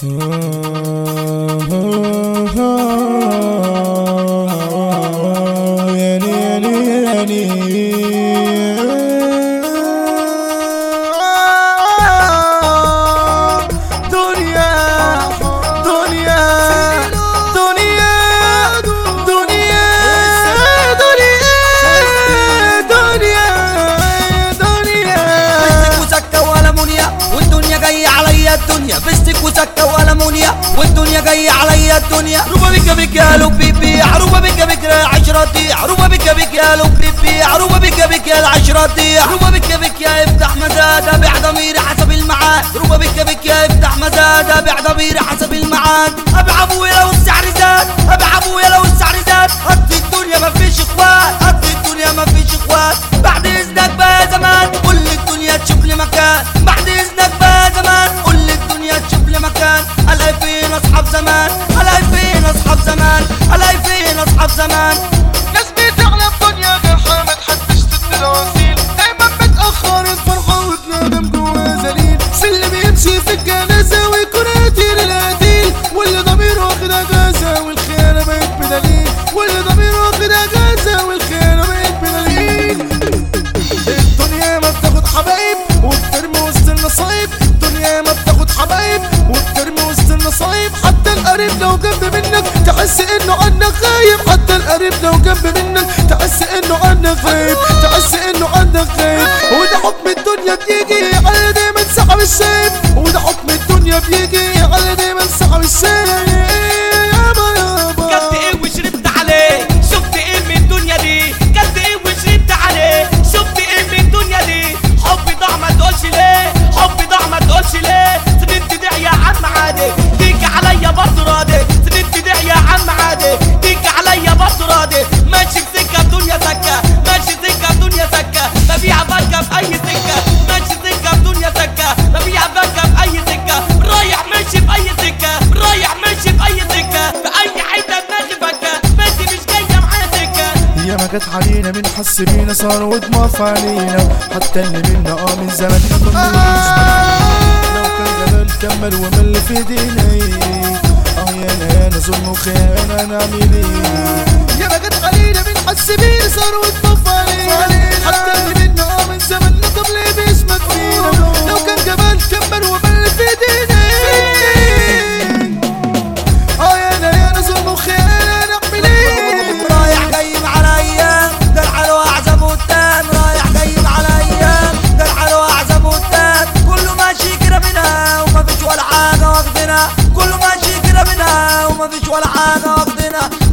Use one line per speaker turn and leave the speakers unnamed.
يعني يعني يعني دنيا دنيا دنيا دنيا دنيا دنيا دنيا
بستك وسكة والمونيا والدنيا جاية عليا الدنيا بستك وسكة والمونيا والدنيا جاية عليا الدنيا عروبة بك بك يا لو بيبي عروبة بك بك يا عشرة دي عروبة بك بك يا لو بيبي عروبة بك بك يا العشرة دي عروبة بك بك يا افتح مزاد بيع ضميري حسب المعاد عروبة بك بك يا افتح مزاد بيع ضميري حسب المعاد ابيع ابويا لو السعر زاد ابيع ابويا لو السعر زاد قضي الدنيا ما فيش اخوات قضي الدنيا ما فيش اخوات بعد اذنك بقى زمان قول الدنيا تشوف لي مكان بعد اذنك بقى زمان قول الدنيا تشوف لي مكان الاقي فين اصحاب زمان الاقي فين اصحاب زمان الاقي فين اصحاب زمان
ناس بتعلى الدنيا غيرها ما تحبش تتواصيل دايما بتأخر الفرحة وتنادم جوا زليل سلم يمشي في الجنازة ويكون قتيل القتيل واللي ضميره واخد اجازة والخيانة بقت بدليل واللي ضميره واخد اجازة والخيانة بقت بدليل الدنيا ما بتاخد حبايب وبترمي وسط المصايب الدنيا ما بتاخد حبايب وبترمي وسط المصايب حتى القريب لو جنب منك تحس انه عنك غايب حتى القريب لو جنب منك تحس انه عنك غايب تحس انه عنك غايب وده حكم الدنيا بيجي على دايما سحب الشايب وده حكم الدنيا بيجي على دايما سحب الشايب يابا يابا
كلت ايه وشربت عليه شفت ايه من الدنيا دي كلت ايه وشربت عليه شفت ايه من الدنيا دي حبي ضاع ما تقولش ليه حبي ضاع ما تقولش ليه سنين تدعي يا عم عادي تيجي عليا برضه راضي سنين تدعي يا عم عادي تيجي عليا برضه راضي ماشي في سكه الدنيا سكه ماشي سكه الدنيا سكه ببيع بركه في اي سكه ماشي سكه الدنيا سكه ببيع بركه في اي سكه رايح ماشي في اي سكه رايح ماشي في اي سكه في اي حته دماغي فكه بنتي مش جايه معايا سكه
يا ما جت علينا من حس بينا صار ودموع علينا حتى اللي منا اه من زمان ما كناش لو كان جبل كمل ومل في ايدينا اه يا انا انا ظلم وخيانه نعمل ايه يا ما جت علينا من حس بينا صار ودموع علينا حتى اللي منا اه من زمان ما طب ليه بيشمت فينا لو كان جبل كمل ومل في ايدينا اه يا انا يا انا ظلم وخيانه نعمل ايه
رايح جاي على ايام ده الحلو اعزب والتان رايح جاي على ايام ده الحلو اعزب والتان كله ماشي كده منها وما فيش ولا حاجه واخدنا كله ماشي كده منها وما فيش ولا حاجه واخدنا